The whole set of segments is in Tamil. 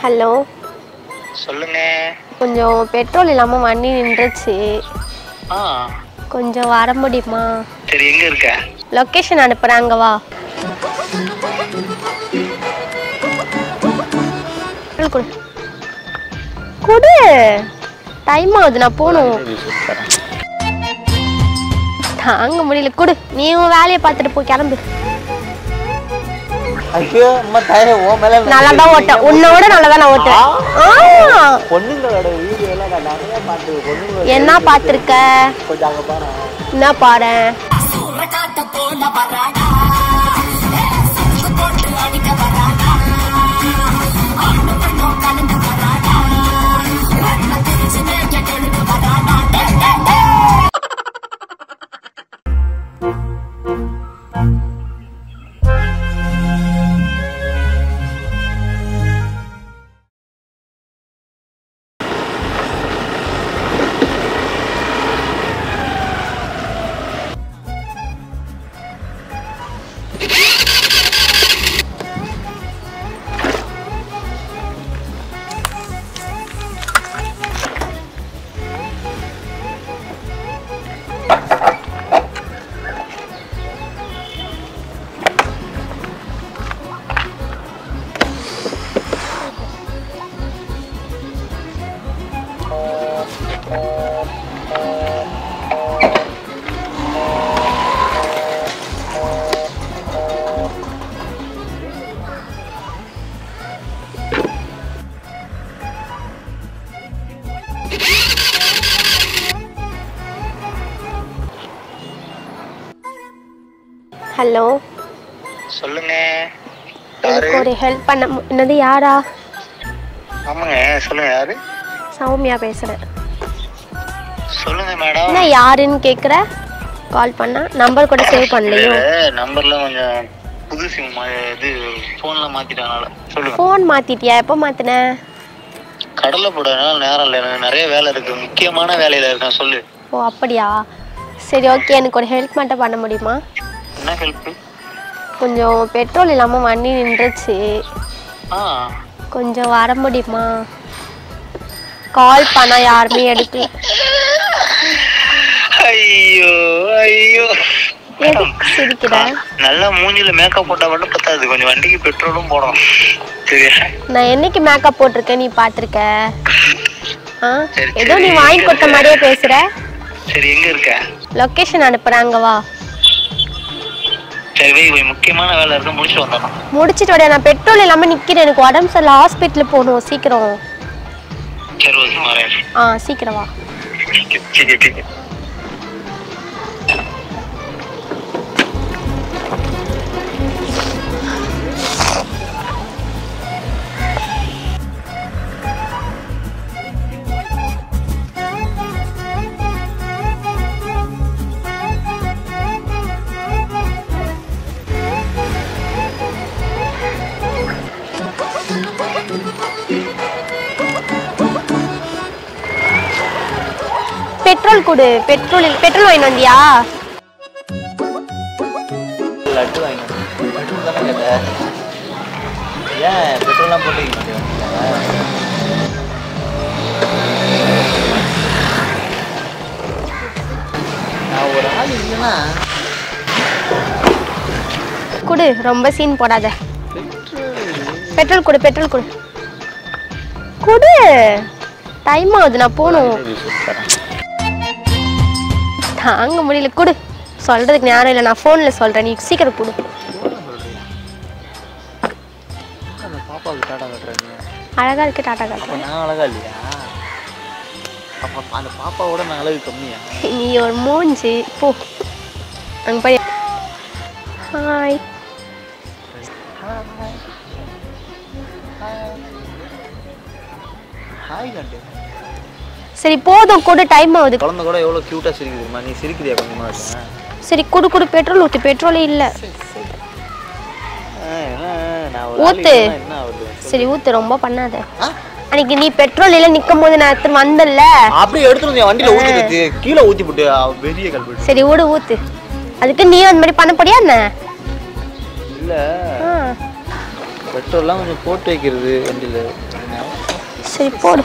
ஹலோ சொல்லுங்க கொஞ்சம் பெட்ரோல் இல்லாமல் வண்டி நின்றுச்சு ஆ கொஞ்சம் வர முடியுமா சரி எங்க இருக்க லொக்கேஷன் அனுப்புகிறேன் அங்கே வா கொடு கொடு டைம் ஆகுது நான் போகணும் தாங்க முடியல கொடு நீ உன் வேலையை பார்த்துட்டு போ கிளம்பு ஐயோ அம்மா தாயே ஓ மேல நல்லா தான் ஓட்டேன் உன்னோட நல்லா தான் நான் ஓட்டேன் ஆ, பொண்ணுங்களோட வீடியோ எல்லாம் நான் நிறைய பார்த்து பொண்ணுங்களோட என்ன பார்த்துருக்க கொஞ்சம் அங்க பாரு என்ன பாரு ஹலோ சொல்லுங்க எனக்கு ஒரு ஹெல்ப் பண்ண மு- என்னது யாரா ஆமாங்க சொல்லுங்க யாரு சௌமியா பேசுகிறேன் சொல்லுங்க மேடம் என்ன யாருன்னு கேட்குற கால் பண்ணா நம்பர் கூட சேவ் பண்ணலையோ நம்பர்ல கொஞ்சம் புது சிம் இது போன்ல மாத்திட்டனால சொல்லுங்க ஃபோன் மாத்திட்டியா எப்போ மாத்தின கடலை போடனால நேரம் இல்லை எனக்கு நிறைய வேலை இருக்கு முக்கியமான வேலையில இருக்கேன் சொல்லு ஓ அப்படியா சரி ஓகே எனக்கு ஒரு ஹெல்ப் மட்டும் பண்ண முடியுமா என்ன ஹெல்ப் கொஞ்சம் பெட்ரோல் இல்லாமல் வண்டி நின்றுச்சு ஆ கொஞ்சம் வர முடியுமா கால் பண்ணா யாருமே எடுக்கல ஐயோ ஐயோ எதுக்கு சிரிக்கிற நல்லா மூஞ்சில மேக்கப் போட்டா மட்டும் பத்தாது கொஞ்சம் வண்டிக்கு பெட்ரோலும் போடணும் சரியா நான் என்னைக்கு மேக்கப் போட்டிருக்கேன் நீ பார்த்துருக்க ஆ சரி, ஏதோ நீ சரி. வாங்கி கொடுத்த மாதிரியே பேசுற சரி எங்க இருக்க லொக்கேஷன் அனுப்புறேன் அங்க வா சரி வை வை முக்கியமான வேலை இருக்கு முடிச்சுட்டு வந்துடணும் முடிச்சிட்டு வரையா நான் பெட்ரோல் இல்லாமல் நிற்கிறேன் எனக்கு உடம்பு சரியில்லை ஹாஸ்பிட்டல் போகணும் சீக்கிரம் சரி ஓகே வரேன் ஆ சீக்கிரம் வா சரி சரி பெட்ரோல் கொடு பெட்ரோல் பெட்ரோல் வாங்கி வந்தியா லட்டு வாங்கி பெட்ரோல் தானே கேட்டேன் ஏன் பெட்ரோல்லாம் போட்டு வைக்க மாட்டேன் நான் ஒரு ஆள் இல்லைன்னா கொடு ரொம்ப சீன் போடாத பெட்ரோல் கொடு பெட்ரோல் கொடு கொடு டைம் ஆகுது நான் போகணும் தாங்க முடியல கொடு சொல்றதுக்கு நேரம் இல்லை நான் ஃபோனில் சொல்கிறேன் நீ சீக்கிரம் கொடு அந்த பாப்பாவுக்கு டாடா கட்டுறாங்க அழகா இருக்கு டாட்டா அப்போ காட்டுறேன் நான் அழகா இல்லையா அப்போ அந்த பாப்பாவோட நான் அழகு கம்மியா நீ ஒரு மூஞ்சி போ அங்கே போய் ஹாய் ஹாய் கண்டு சரி போதும் கொடு டைம் ஆகுது குழந்தை கூட எவ்வளோ க்யூட்டாக சிரிக்குதுமா நீ சிரிக்கிறியா கொஞ்சமா இருக்கேன் சரி கொடு கொடு பெட்ரோல் ஊற்று பெட்ரோலே இல்லை நான் ஒரு ஆள் ஊத்து. இல்லைன்னா என்ன ஆகுது சரி ஊற்று ரொம்ப பண்ணாத ஆ? அன்னைக்கு நீ பெட்ரோல் இல்லை நிற்கும் போது நான் எடுத்துன்னு வந்தல்ல அப்படியே எடுத்துட்டு வந்து என் வண்டியில ஊத்தி கீழே ஊத்தி போட்டு அவ பெரிய கல்பி சரி விடு ஊத்து அதுக்கு நீ அந்த மாதிரி பண்ண போறியா என்ன இல்ல ஆ, பெட்ரோல்லாம் கொஞ்சம் போட்டு வைக்கிறது வண்டியில சரி போடு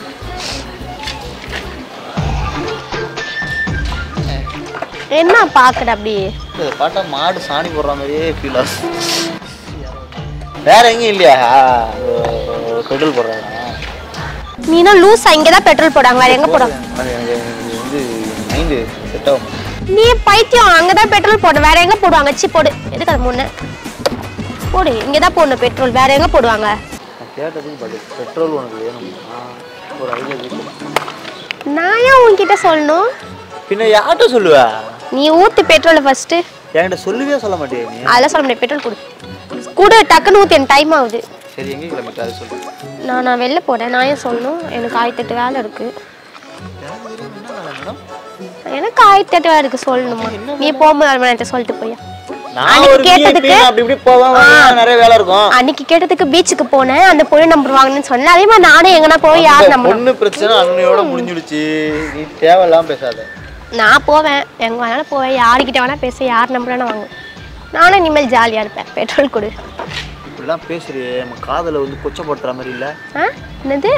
என்ன பாக்குற அப்படி இதை பார்த்தா மாடு சாணி போடுற மாதிரியே ஃபீல் ஆகுது வேற எங்கேயும் இல்லையா பெட்ரோல் போடுறாங்க நீனா லூஸா இங்கதான் பெட்ரோல் போடுவாங்க வேற எங்க போடுவாங்க எனக்கு இது வந்து மைண்டு செட் ஆகும் நீ பைத்தியம் அங்கதான் பெட்ரோல் போடு வேற எங்க போடுவாங்க சி போடு எதுக்கு அது முன்ன போடு இங்கதான் போடணும் பெட்ரோல் வேற எங்க போடுவாங்க நான் கேட்டதுக்கு பதில் பெட்ரோல் உனக்கு வேணும்னா ஒரு ஐடியா வீட்டில் நான் ஏன் உன்கிட்ட சொல்லணும் பின்ன யார்கிட்ட சொல்லுவ நீ ஊத்து பெட்ரோலை ஃபர்ஸ்ட் என்கிட்ட சொல்லவே சொல்ல மாட்டேன் நீ அதெல்லாம் சொல்ல முடியாது பெட்ரோல் கொடு கூட டக்குன்னு ஊத்து எனக்கு டைம் ஆகுது சரி எங்கே கிளம்பிட்டு அதை சொல்லு நான் நான் வெளில போறேன் நான் ஏன் சொல்லணும் எனக்கு ஆயிரத்தெட்டு வேலை இருக்கு எனக்கு ஆயிரத்தெட்டு வேலை இருக்கு சொல்லணுமா நீ போகும்போது அது என்கிட்ட சொல்லிட்டு போயா நான் அன்னைக்கு ஒரு கேட்டதுக்கு- VIP, நான் அப்படி இப்படி போவேன் வருவேன், நிறைய வேலை இருக்கும் அன்னைக்கு கேட்டதுக்கு பீச்சுக்கு போனேன் அந்த பொண்ணு நம்பர் வாங்கினேன்னு சொன்னேன் அதே மாதிரி நானே எங்கன்னா போய் யார் அந்த நம்பர் பொண்ணு பிரச்சனை அன்னையோட முடிஞ்சிடுச்சு நீ தேவையில்லாம பேசாத நான் போவேன் எங்க வேணாலும் போவேன் யார்கிட்ட வேணா பேச யார் நம்பர் வேணா வாங்குவேன் நானும் இனிமேல் ஜாலியா இருப்பேன் பெட்ரோல் கொடு இப்படிலாம் பேசுறியே நம்ம காதல வந்து கொச்சப்படுத்துற மாதிரி இல்ல ஆ என்னது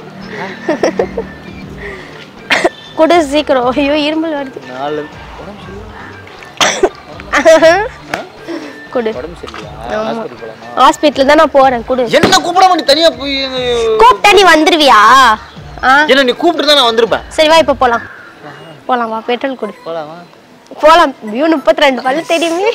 கொடு சீக்கிரம் ஐயோ இருமல் வருது நாலு உடம்பு சரியில்லை கொடு உடம்பு சரியில்லையா ஹாஸ்பிட்டல் போலாமா ஹாஸ்பிட்டல் தான் நான் போறேன் கொடு என்ன கூப்பிட மாட்டேன் தனியா போய் கூப்பிட்டா நீ வந்துருவியா ஆ என்ன நீ கூப்பிட்டு தான் நான் வந்திருப்பேன் சரி வா இப்போ போலாம் போலாம் வா பெட்ரோல் கொடு போலாமா போலாம் வியூ முப்பத்தி ரெண்டு பல்லு தெரியுமே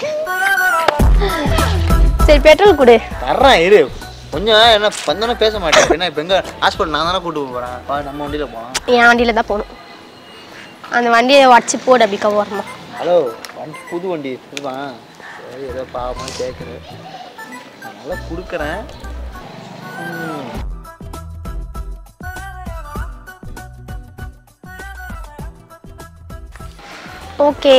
சரி பெட்ரோல் கொடு தர்றேன் இரு கொஞ்சம் என்ன பந்தனம் பேச மாட்டேன் என்ன இப்போ எங்க ஹாஸ்பிட்டல் நான் தானே கூட்டு போறேன் வா நம்ம வண்டியில போலாம் என் வண்டியில தான் போகணும் அந்த வண்டியை உடச்சி போடு அப்படி கவரமா ஹலோ வண்டி புது வண்டி புதுவா சரி ஏதோ பாவமாக கேட்குறேன் நான் நல்லா கொடுக்குறேன் ம். ஓகே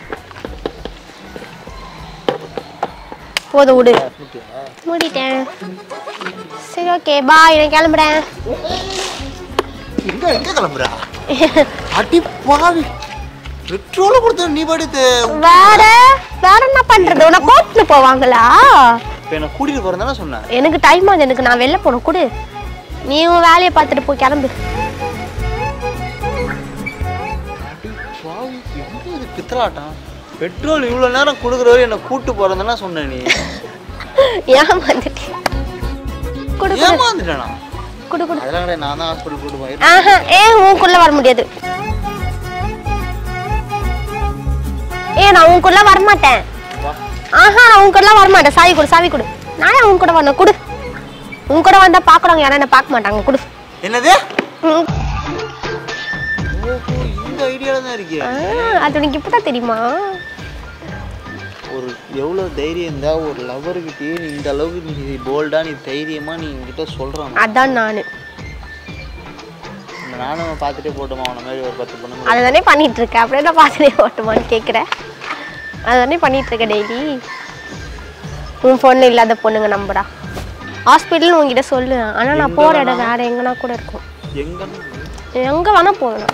போதும் விடு கூட்டியா? மூடிட்டேன் சரி ஓகே பாய் நான் கிளம்புறேன் எங்க எங்க கிளம்புறா அடி பாவி பெட்ரோல கொடுத்த நீ படுத்து வேற வேற என்ன பண்றது உன கோட்ல போவாங்களா இப்போ என்ன கூட்டிட்டு போறேன் தானே சொன்னேன் எனக்கு டைம் ஆகுது எனக்கு நான் வெளில போகணும் கொடு நீ உன் வேலையை பார்த்துட்டு போய் கிளம்பு பாவி எங்க இது பித்தலாட்டம் பெட்ரோல் இவ்வளோ நேரம் கொடுக்குற வரை என்ன கூட்டு போறேன் தானே சொன்ன நீ ஏமாந்துட்டேன் கொடு கொடு ஏமாந்துட்டேனா கொடு கொடு அதெல்லாம் கிடையாது நான் தான் ஹாஸ்பிட்டல் கூட்டு போய் ஆஹா ஏ உனக்குள்ள வர முடியாது ஏ நான் உன் கூட வரமாட்டேன் ஆஹா நான் உன் கூட வரமாட்டேன் சாவி கொடு சாவி கொடு நானே உன் கூட வரணும் கொடு உன் கூட வந்தா பாக்குறவங்க யாரும் என்ன பார்க்க மாட்டாங்க கொடு என்னது ம். ஓஹோ இந்த ஐடியால தான் இருக்கே ஆ, அது உனக்கு இப்பதான் தெரியுமா ஒரு எவ்வளோ தைரியம் இருந்தா ஒரு லவர்கிட்டயே நீ இந்த அளவுக்கு நீ போல்டா நீ தைரியமா நீ என்கிட்ட சொல்றான் அதான் நானு நானும் பார்த்துட்டே போட்டோமா அவன மாதிரி ஒரு பத்து பொண்ணுங்க அதை தானே பண்ணிட்டு இருக்கேன் அப்படியே நான் பார்த்துட்டே ஓட்டுமான்னு கேட்குறேன் அதை தானே பண்ணிட்டு இருக்கேன் டெய்லி உன் பொண்ணு இல்லாத பொண்ணுங்க நம்புடா ஹாஸ்பிட்டல் உங்ககிட்ட சொல்லு ஆனா நான் போற இடம் வேற எங்கன்னா கூட இருக்கும் எங்க எங்க வேணா போகலாம்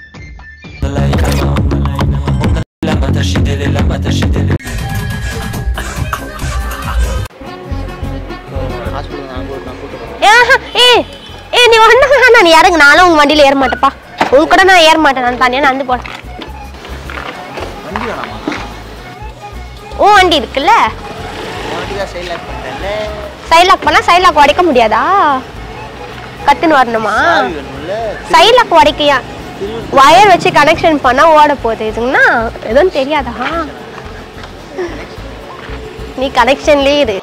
ஹாஸ்பிட்டல் நான் கூட நான் கூட்டு போறேன் ஏஹா, ஏய் ஏய் நீ ஒன்றும் வேணாம் நீ இறங்கு நானும் உங்க வண்டியில ஏற மாட்டேப்பா உன் கூட நான் ஏற மாட்டேன் நான் தனியாக நடந்து போறேன் வண்டி வேணாமா உன் வண்டி இருக்குல்ல வண்டி தான் சைட் லாக் பண்ணிட்டேன்ல சைலாக் பண்ணா சைலாக் உடைக்க முடியாதா கத்துன்னு வரணுமா சாவி வேணும்ல சைலாக் உடைக்கையா வயர் வச்சு கனெக்ஷன் பண்ணா ஓட போகுது இதுங்கன்னா எதுவும் தெரியாதா நீ கனெக்ஷன்லயே இரு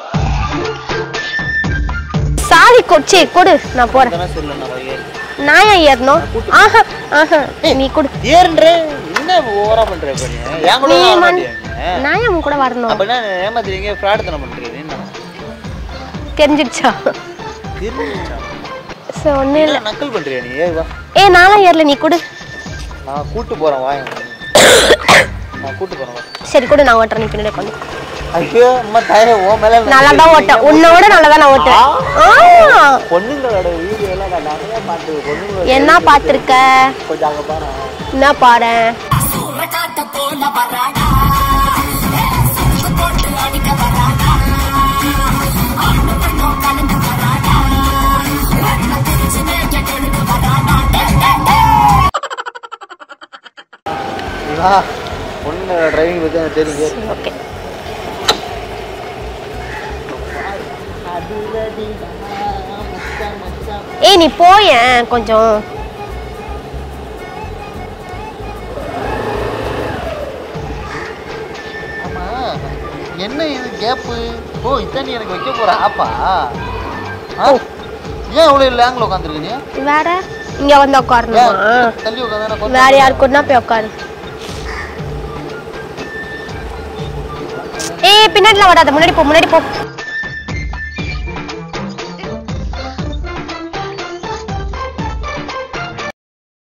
சாவி கொச்சி கொடு நான் போறேன் தானே சரியில்லை நான் வகையே நான் ஏன் ஏறணும் ஆஹா ஆஹா நீ கொடு ஏறுன்ற என்ன ஓவரா பண்ற இப்ப நீ என் கூட நீ வர மன்- மாட்டியா நீ? நான் ஏன் உன் கூட வரணும் அப்ப என்ன ஏமாத்துறீங்க ஃப்ராட் தானே பண்றீங்க என்ன தெரிஞ்சிடுச்சா தெரிஞ்சுச்சா? ஸோ ஒன்றும் இல்லை என்ன நக்கல் பண்றியா நீ ஏறு வா ஏ நானும் ஏறல நீ கொடு நான் கூட்டு போறேன் வா என் கூட. நான் கூட்டு போறேன் வா சரி கொடு நான் ஓட்டுறேன் நீ பின்னாடி கொண்டு ஐயோ அம்மா தாயே ஓ மேல நல்லா தான் ஓட்டேன் உன்னோட நல்லா தான் நான் ஓட்டுவேன் ஆ, பொண்ணுங்களோட வீடியோ எல்லாம் நான் நிறைய பார்த்து பொண்ணுங்களோட என்ன பார்த்துருக்க கொஞ்சம் அங்க பாரு என்ன பாறேன் சரிங்களா பொண்ணு டிரைவிங் பற்றி எனக்கு தெரியுது ஓகே ஏய் நீ போயேன் கொஞ்சம் ஆமா என்ன இது கேப்பு ஓ இதான் நீ எனக்கு வைக்க போற ஆப்பா ஆ? ஏன் இவ்வளோ லேங்கில் உட்காந்துருக்க நீ வேற இங்க வந்து உட்காரணுமா ஏன் தள்ளி உட்காந்து வேற யாருக்குன்னா போய் உட்காரு ஏய் பின்னாடிலாம் வராத முன்னாடி போ முன்னாடி போ